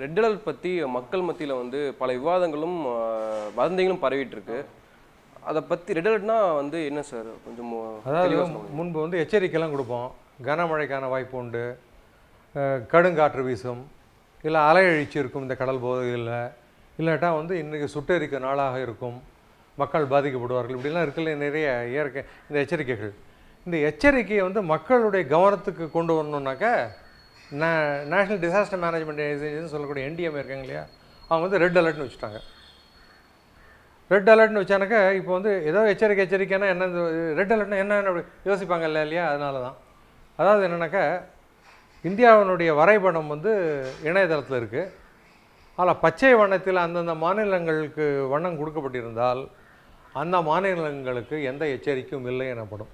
Red alert பற்றி மக்கள் மத்தியில் வந்து பல விவாதங்களும் ஆஹ், வதந்திகளும் பரவிட்டு இருக்கு அதை பற்றி ரெட் அலர்ட்னா வந்து என்ன சார் கொஞ்சம் மு- அதாவது தெளிவா சொல்லுங்க. முன்பு வந்து எச்சரிக்கைலாம் கொடுப்போம் கனமழைக்கான வாய்ப்பு உண்டு அஹ், கடுங்காற்று வீசும் இல்லை அலை எழுச்சி இருக்கும் இந்த கடல் பகுதிகளில் இல்லாட்டா வந்து இன்றைக்கி சுட்டெரிக்க நாளாக இருக்கும் மக்கள் பாதிக்கப்படுவார்கள் இப்படிலாம் இருக்குல்ல நிறைய இயற்கை இந்த எச்சரிக்கைகள் இந்த எச்சரிக்கையை வந்து மக்களுடைய கவனத்துக்கு கொண்டு வரணுன்னாக்கா நே நேஷ்னல் டிசாஸ்டர் மேனேஜ்மெண்ட் ஏஜென்சின்னு சொல்லக்கூடிய என்டிஎம் இருக்காங்க இல்லையா அவங்க வந்து ரெட் அலர்ட்னு வச்சுட்டாங்க ரெட் அலர்ட்னு வச்சானாக்கா இப்போ வந்து ஏதோ எச்சரிக்கை எச்சரிக்கைன்னா என்ன ரெட் அலர்ட்னா என்ன அப்படி யோசிப்பாங்க இல்லை இல்லையா அதனால தான் அதாவது என்னென்னாக்கா இந்தியாவினுடைய வரைபடம் வந்து இணையதளத்தில் இருக்குது அதில் பச்சை வண்ணத்தில் அந்தந்த மாநிலங்களுக்கு வண்ணம் கொடுக்கப்பட்டிருந்தால் அந்த மாநிலங்களுக்கு எந்த எச்சரிக்கையும் இல்லை எனப்படும்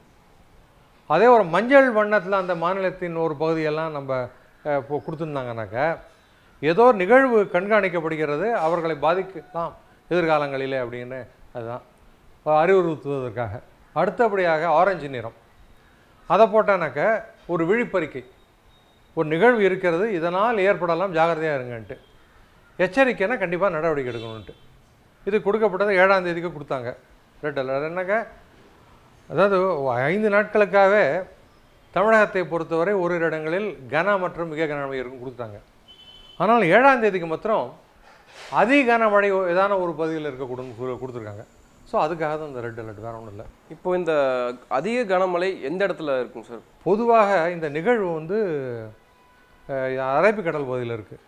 அதே ஒரு மஞ்சள் வண்ணத்தில் அந்த மாநிலத்தின் ஒரு பகுதியெல்லாம் நம்ம அஹ், இப்போ கொடுத்துருந்தாங்கனாக்கா ஏதோ ஒரு நிகழ்வு கண்காணிக்கப்படுகிறது அவர்களை பாதிக்கலாம் எதிர்காலங்களிலே அப்படின்னு அதுதான் அறிவுறுத்துவதற்காக அடுத்தபடியாக ஆரஞ்சு நிறம் அதை போட்டானாக்க ஒரு விழிப்பறிக்கை ஒரு நிகழ்வு இருக்கிறது இதனால் ஏற்படலாம் ஜாகிரதையாக இருங்கன்ட்டு எச்சரிக்கைனா கண்டிப்பாக நடவடிக்கை எடுக்கணுன்ட்டு இது கொடுக்கப்பட்டது ஏழாம் தேதிக்கு கொடுத்தாங்க ரெட் அலர்ட் என்னக்க அதாவது ஐந்து நாட்களுக்காகவே தமிழகத்தை பொறுத்தவரை ஓரிரு இடங்களில் கன மற்றும் மிக கனமழை இருக்கும் கொடுத்தாங்க ஆனால் ஏழாம் தேதிக்கு மாத்திரம் அதி கனமழை ஏதான ஒரு பகுதியில் இருக்கக்கூடும் கொடுத்துருக்காங்க ஸோ அதுக்காக தான் இந்த ரெட் அலர்ட் வேற ஒன்றும் இல்லை இப்போ இந்த அதிக கனமழை எந்த இடத்துல இருக்கும் சார் பொதுவாக இந்த நிகழ்வு வந்து அஹ், அரபிக்கடல் பகுதியில் இருக்குது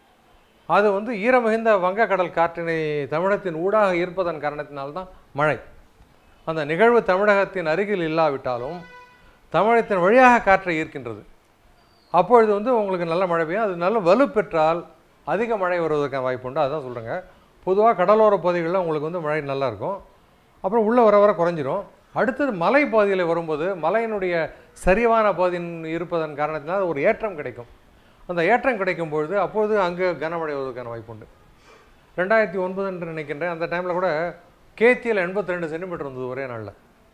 அது வந்து ஈரமிகுந்த வங்கக்கடல் காற்றினை தமிழகத்தின் ஊடாக ஈர்ப்பதன் காரணத்தினால்தான் மழை அந்த நிகழ்வு தமிழகத்தின் அருகில் இல்லாவிட்டாலும் தமிழகத்தின் வழியாக காற்றை ஈர்க்கின்றது அப்பொழுது வந்து உங்களுக்கு நல்ல மழை பெய்யும் அது நல்ல வலுப்பெற்றால் அதிக மழை வருவதற்கான வாய்ப்பு உண்டு அதான் சொல்கிறேங்க பொதுவாக கடலோர பகுதிகளில் உங்களுக்கு வந்து மழை நல்லா இருக்கும் அப்புறம் உள்ளே வர வர குறைஞ்சிரும் அடுத்தது மலை பகுதியில் வரும்போது மலையினுடைய சரிவான பகுதியின் இருப்பதன் காரணத்தினால் ஒரு ஏற்றம் கிடைக்கும் அந்த ஏற்றம் கிடைக்கும் பொழுது அப்பொழுது அங்கே கனமழை வருவதற்கான வாய்ப்பு உண்டு ரெண்டாயிரத்தி ஒன்பது என்று நினைக்கின்றேன் அந்த டைமில் கூட கேத்தியில் எண்பத்தி ரெண்டு சென்டிமீட்டர் இருந்தது ஒரே நாளில்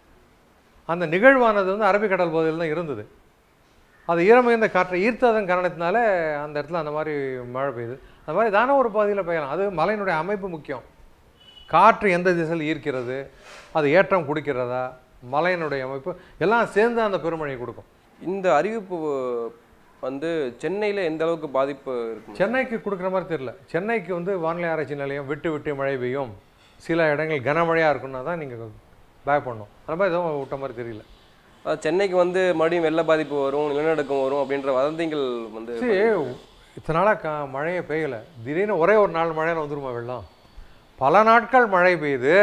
அந்த நிகழ்வானது வந்து அரபிக்கடல் பகுதியில் தான் இருந்தது அது ஈரமிகுந்த காற்றை ஈர்த்ததன் காரணத்தினால அந்த இடத்துல அந்த மாதிரி மழை பெய்யுது அந்த மாதிரி தானே ஒரு பகுதியில் பெய்யலாம் அது மலையினுடைய அமைப்பு முக்கியம் காற்று எந்த திசையில் ஈர்க்கிறது அது ஏற்றம் கொடுக்கிறதா மலையினுடைய அமைப்பு எல்லாம் சேர்ந்து அந்த பெருமழையை கொடுக்கும் இந்த அறிவிப்பு வந்து சென்னையில் எந்த அளவுக்கு பாதிப்பு இருக்கும் சென்னைக்கு கொடுக்குற மாதிரி தெரியல சென்னைக்கு வந்து வானிலை ஆராய்ச்சி நிலையம் விட்டு விட்டு மழை பெய்யும் சில இடங்கள் கனமழையாக இருக்குன்னா தான் நீங்கள் பேக் பண்ணணும் அந்த மாதிரி எதுவும் விட்ட மாதிரி தெரியல அதாவது சென்னைக்கு வந்து மறுபடியும் வெள்ள பாதிப்பு வரும் நிலநடுக்கம் வரும் அப்படின்ற வதந்திகள் வந்து சரி இத்தனை நாளாக க மழையே பெய்யலை திடீர்னு ஒரே ஒரு நாள் மழையில் வந்துருமா வெள்ளம் பல நாட்கள் மழை பெய்யுது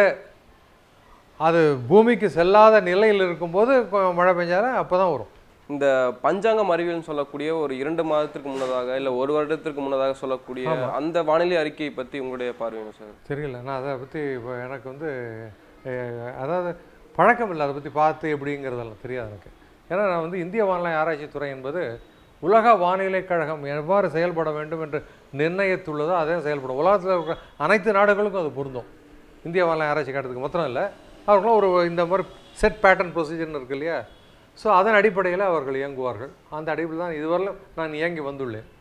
அது பூமிக்கு செல்லாத நிலையில் இருக்கும்போது கொ- மழை பெஞ்சாலும் அப்போ தான் வரும் இந்த பஞ்சாங்கம் அறிவியல்னு சொல்லக்கூடிய ஒரு இரண்டு மாதத்திற்கு முன்னதாக இல்லை ஒரு வருடத்திற்கு முன்னதாக சொல்லக்கூடிய அந்த வானிலை அறிக்கையை பற்றி உங்களுடைய பார்வை என்ன சார் தெரியல நான் அதை பற்றி இப்போ எனக்கு வந்து அஹ், அதாவது பழக்கம் இல்லை அதை பற்றி பார்த்து எப்படிங்கிறதெல்லாம் தெரியாது எனக்கு ஏன்னா நான் வந்து இந்திய வானிலை ஆராய்ச்சி துறை என்பது உலக வானிலை கழகம் எவ்வாறு செயல்பட வேண்டும் என்று நிர்ணயித்துள்ளதோ அதே செயல்படும் உலகத்தில் இருக்கிற அனைத்து நாடுகளுக்கும் அது பொருந்தும் இந்திய வானிலை ஆராய்ச்சி கழகத்துக்கு மாத்திரம் இல்லை அவர்களும் ஒரு இந்த மாதிரி செட் பேட்டர்ன் ப்ரொசீஜர்னு இருக்கு இல்லையா ஸோ அதன் அடிப்படையில் அவர்கள் இயங்குவார்கள் அந்த அடிப்படையில் தான் இதுவரையிலும் நான் இயங்கி வந்துள்ளேன்